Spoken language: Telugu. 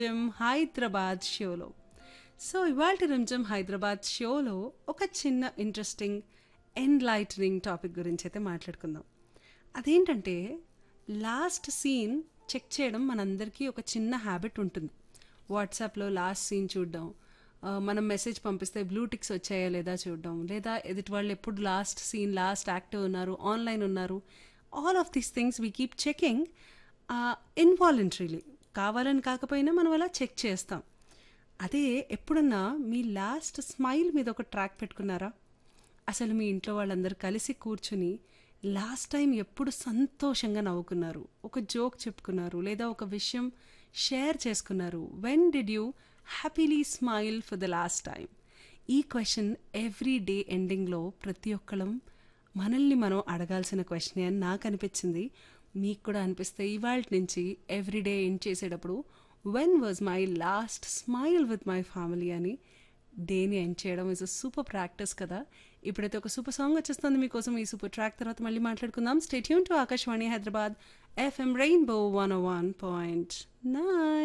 రిమ్జమ్ హైదరాబాద్ షోలో సో ఇవాళ రిమ్జమ్ హైదరాబాద్ షోలో ఒక చిన్న ఇంట్రెస్టింగ్ ఎన్లైటనింగ్ టాపిక్ గురించి అయితే మాట్లాడుకుందాం అదేంటంటే లాస్ట్ సీన్ చెక్ చేయడం మనందరికీ ఒక చిన్న హ్యాబిట్ ఉంటుంది వాట్సాప్లో లాస్ట్ సీన్ చూడడం ఆ, మనం మెసేజ్ పంపిస్తే బ్లూ టిక్స్ వచ్చాయా లేదా చూడడం లేదా ఎదుటి వాళ్ళు ఎప్పుడు లాస్ట్ సీన్ లాస్ట్ యాక్టివ్ ఉన్నారు ఆన్లైన్ ఉన్నారు all of these things we keep checking involuntarily కావాలని కాకపోయినా మనం అలా చెక్ చేస్తాం అదే ఎప్పుడన్నా మీ లాస్ట్ స్మైల్ మీద ఒక ట్రాక్ పెట్టుకున్నారా అసలు మీ ఇంట్లో వాళ్ళందరూ కలిసి కూర్చుని లాస్ట్ టైం ఎప్పుడు సంతోషంగా నవ్వుకున్నారు ఒక జోక్ చెప్పుకున్నారు లేదా ఒక విషయం షేర్ చేసుకున్నారు when did you happily smile for the last time ఈ క్వశ్చన్ ఎవ్రీ డే ఎండింగ్లో ప్రతి ఒక్కళ్ళం మనల్ని మనం అడగాల్సిన క్వశ్చన్ అని నాకు అనిపించింది మీకు కూడా అనిపిస్తే ఇవాళ నుంచి ఎవ్రీడే ఎండ్ చేసేటప్పుడు when was my last smile with my family అని డేని ఎండ్ చేయడం ఇస్ అ సూపర్ ప్రాక్టీస్ కదా ఇప్పుడైతే ఒక సూపర్ సాంగ్ వచ్చేస్తుంది మీకోసం ఈ సూపర్ ట్రాక్ తర్వాత మళ్ళీ మాట్లాడుకుందాం stay tuned to Akashvani Hyderabad FM rainbow one one point nine